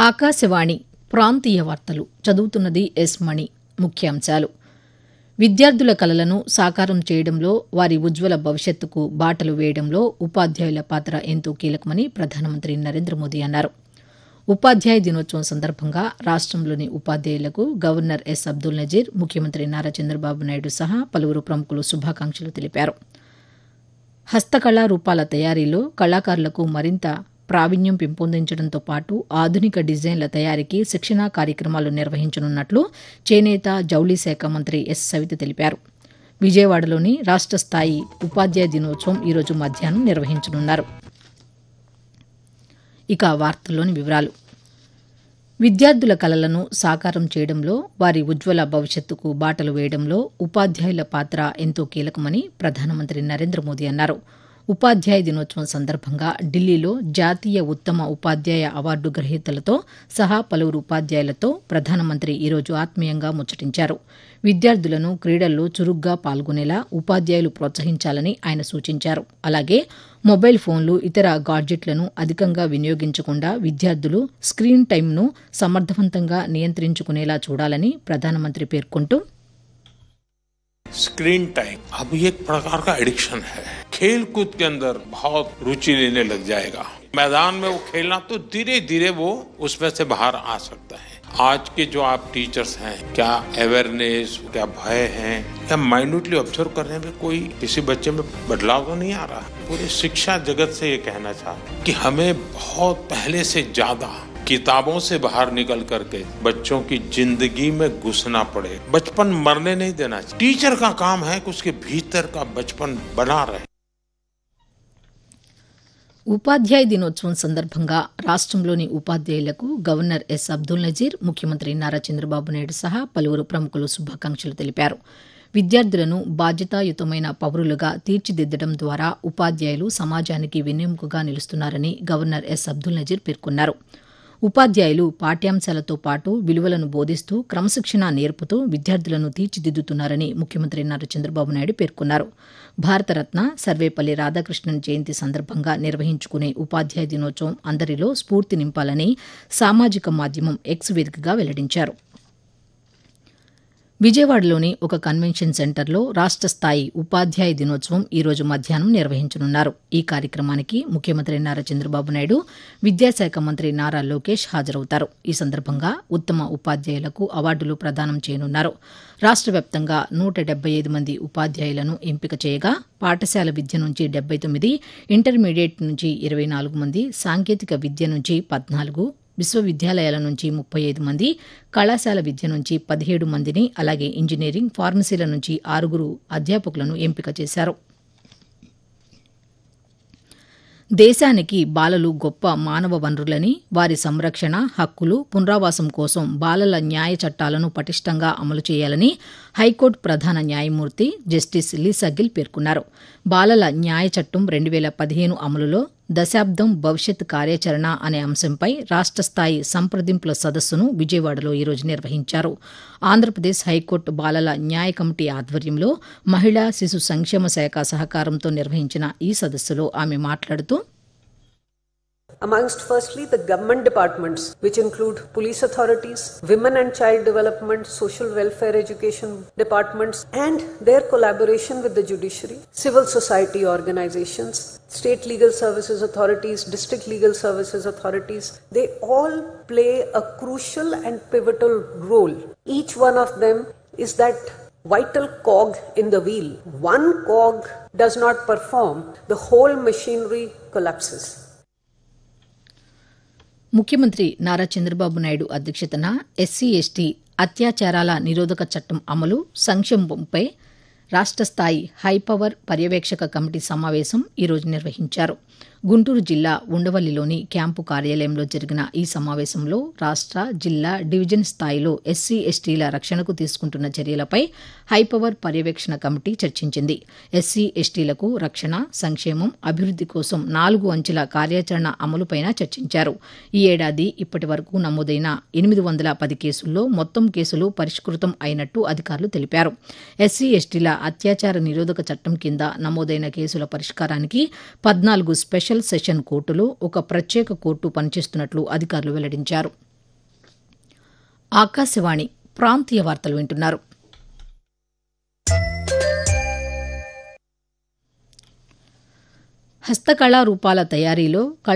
ఆకాశవాణి ప్రాంతీయ వార్తలు చదువుతున్నది ఎస్ మణి ముఖ్యాంశాలు విద్యార్థుల కలలను సాకారం చేయడంలో వారి ఉజ్వల భవిష్యత్తుకు బాటలు వేయడంలో ఉపాధ్యాయుల పాత్ర ఎంతో కీలకమని ప్రధానమంత్రి నరేంద్ర మోదీ అన్నారు ఉపాధ్యాయ దినోత్సవం సందర్భంగా రాష్టంలోని ఉపాధ్యాయులకు గవర్నర్ ఎస్ అబ్దుల్ నజీర్ ముఖ్యమంత్రి నారా చంద్రబాబు నాయుడు సహా పలువురు ప్రముఖులు శుభాకాంక్షలు తెలిపారు హస్తకళా రూపాల తయారీలో కళాకారులకు మరింత ప్రావీణ్యం పెంపొందించడంతో పాటు ఆధునిక డిజైన్ల తయారీకి శిక్షణా కార్యక్రమాలు నిర్వహించనున్నట్లు చేనేత జౌళి శాఖ మంత్రి ఎస్ సవిత తెలిపారు విజయవాడలోని రాష్ట స్థాయి ఉపాధ్యాయ దినోత్సవం ఈరోజు మధ్యాహ్నం నిర్వహించనున్నారు ఇక వార్తల్లోని వివరాలు విద్యార్థుల కలలను సాకారం చేయడంలో వారి ఉజ్వల భవిష్యత్తుకు బాటలు వేయడంలో ఉపాధ్యాయుల పాత్ర ఎంతో కీలకమని ప్రధానమంత్రి నరేంద్ర మోదీ అన్నారు ఉపాధ్యాయ దినోత్సవం సందర్భంగా ఢిల్లీలో జాతీయ ఉత్తమ ఉపాధ్యాయ అవార్డు గ్రహీతలతో సహా పలువురు ఉపాధ్యాయులతో ప్రధానమంత్రి ఈరోజు ఆత్మీయంగా ముచ్చటించారు విద్యార్థులను క్రీడల్లో చురుగ్గా పాల్గొనేలా ఉపాధ్యాయులు ప్రోత్సహించాలని ఆయన సూచించారు అలాగే మొబైల్ ఫోన్లు ఇతర గాడ్జెట్లను అధికంగా వినియోగించకుండా విద్యార్థులు స్క్రీన్ టైంను సమర్థవంతంగా నియంత్రించుకునేలా చూడాలని ప్రధానమంత్రి పేర్కొంటూ स्क्रीन टाइम अब ये एक प्रकार का एडिक्शन है खेल कूद के अंदर बहुत रुचि लेने लग जाएगा मैदान में वो खेलना तो धीरे धीरे वो उसमें से बाहर आ सकता है आज के जो आप टीचर्स हैं क्या अवेयरनेस क्या भय है क्या माइन्यूटली ऑब्जर्व करने में कोई किसी बच्चे में बदलाव तो नहीं आ रहा पूरे शिक्षा जगत से ये कहना चाहते हैं कि हमें बहुत पहले से ज्यादा किताबों से बाहर निकल करके बच्चों की जिंदगी में घुसना पड़े बचपन मरने नहीं देना चाहिए टीचर का काम है कि उसके भीतर का बचपन बना रहे ఉపాధ్యాయ దినోత్సవం సందర్భంగా రాష్టంలోని ఉపాధ్యాయులకు గవర్నర్ ఎస్ అబ్దుల్ నజీర్ ముఖ్యమంత్రి నారా చంద్రబాబు నాయుడు సహా పలువురు ప్రముఖులు శుభాకాంక్షలు తెలిపారు విద్యార్థులను బాధ్యతాయుతమైన పౌరులుగా తీర్చిదిద్దడం ద్వారా ఉపాధ్యాయులు సమాజానికి వెన్నెముకగా నిలుస్తున్నారని గవర్నర్ ఎస్ అబ్దుల్ నజీర్ పేర్కొన్నారు ఉపాధ్యాయులు పాఠ్యాంశాలతో పాటు విలువలను బోధిస్తూ క్రమశిక్షణ నేర్పుతూ విద్యార్థులను తీర్చిదిద్దుతున్నారని ముఖ్యమంత్రి నారా చంద్రబాబు నాయుడు పేర్కొన్నారు భారతరత్న సర్వేపల్లి రాధాకృష్ణన్ జయంతి సందర్భంగా నిర్వహించుకునే ఉపాధ్యాయ దినోత్సవం అందరిలో స్ఫూర్తి నింపాలని సామాజిక మాధ్యమం ఎక్స్ వేదికగా వెల్లడించారు విజయవాడలోని ఒక కన్వెన్షన్ సెంటర్లో రాష్ట స్థాయి ఉపాధ్యాయ దినోత్సవం ఈరోజు మధ్యాహ్నం నిర్వహించనున్నారు ఈ కార్యక్రమానికి ముఖ్యమంత్రి నారా చంద్రబాబు నాయుడు విద్యాశాఖ మంత్రి నారా లోకేష్ హాజరవుతారు ఈ సందర్భంగా ఉత్తమ ఉపాధ్యాయులకు అవార్డులు ప్రదానం చేయనున్నారు రాష్ట వ్యాప్తంగా నూట డెబ్బై ఐదు మంది ఉపాధ్యాయులను ఎంపిక చేయగా పాఠశాల విద్య నుంచి డెబ్బై తొమ్మిది ఇంటర్మీడియట్ నుంచి ఇరవై నాలుగు మంది సాంకేతిక విద్య నుంచి పద్నాలుగు విశ్వవిద్యాలయాల నుంచి ముప్పై ఐదు మంది కళాశాల విద్య నుంచి పదిహేడు మందిని అలాగే ఇంజనీరింగ్ ఫార్మసీల నుంచి ఆరుగురు అధ్యాపకులను ఎంపిక చేశారు దేశానికి బాలలు గొప్ప మానవ వనరులని వారి సంరక్షణ హక్కులు పునరావాసం కోసం బాలల న్యాయ చట్టాలను పటిష్టంగా అమలు చేయాలని హైకోర్టు ప్రధాన న్యాయమూర్తి జస్టిస్ లీసగిల్ పేర్కొన్నారు బాలల న్యాయ చట్టం రెండు వేల పదిహేను అమలులో దశాబ్దం భవిష్యత్ కార్యాచరణ అనే అంశంపై రాష్ట స్థాయి సంప్రదింపుల సదస్సును విజయవాడలో ఈరోజు నిర్వహించారు ఆంధ్రప్రదేశ్ హైకోర్టు బాలల న్యాయ కమిటీ ఆధ్వర్యంలో మహిళా శిశు సంక్షేమ శాఖ సహకారంతో నిర్వహించిన ఈ సదస్సులో ఆమె మాట్లాడుతూ amongst firstly the government departments which include police authorities women and child development social welfare education departments and their collaboration with the judiciary civil society organizations state legal services authorities district legal services authorities they all play a crucial and pivotal role each one of them is that vital cog in the wheel one cog does not perform the whole machinery collapses ముఖ్యమంత్రి నారా చంద్రబాబు నాయుడు అధ్యక్షతన SC ST అత్యాచారాల నిరోధక చట్టం అమలు సంక్షేమంపై రాష్ట స్థాయి high power పర్యవేక్షక committee సమావేశం ఈరోజు నిర్వహించారు గుంటూరు జిల్లా ఉండవల్లిలోని క్యాంపు కార్యాలయంలో జరిగిన ఈ సమావేశంలో రాష్ట జిల్లా డివిజన్ స్థాయిలో ఎస్సీ ఎస్టీల రక్షణకు తీసుకుంటున్న చర్యలపై హైపవర్ పర్యవేక్షణ కమిటీ చర్చించింది ఎస్సీ ఎస్టీలకు రక్షణ సంక్షేమం అభివృద్ది కోసం నాలుగు అంచెల కార్యాచరణ అమలుపైన చర్చించారు ఈ ఏడాది ఇప్పటి వరకు నమోదైన ఎనిమిది వందల పది కేసుల్లో మొత్తం కేసులు పరిష్కృతం అయినట్టు అధికారులు తెలిపారు ఎస్సీ ఎస్టీల అత్యాచార నిరోధక చట్టం కింద నమోదైన కేసుల పరిష్కారానికి పద్నాలుగు స్పెషల్ సెషన్ కోర్టులు ఒక ప్రత్యేక కోర్టు పనిచేస్తున్నట్లు అధికారులు వెల్లడించారు ఆకాశవాణి ప్రాంతీయ వార్తలు వింటున్నారు హస్తకళా రూపాల తయారీలో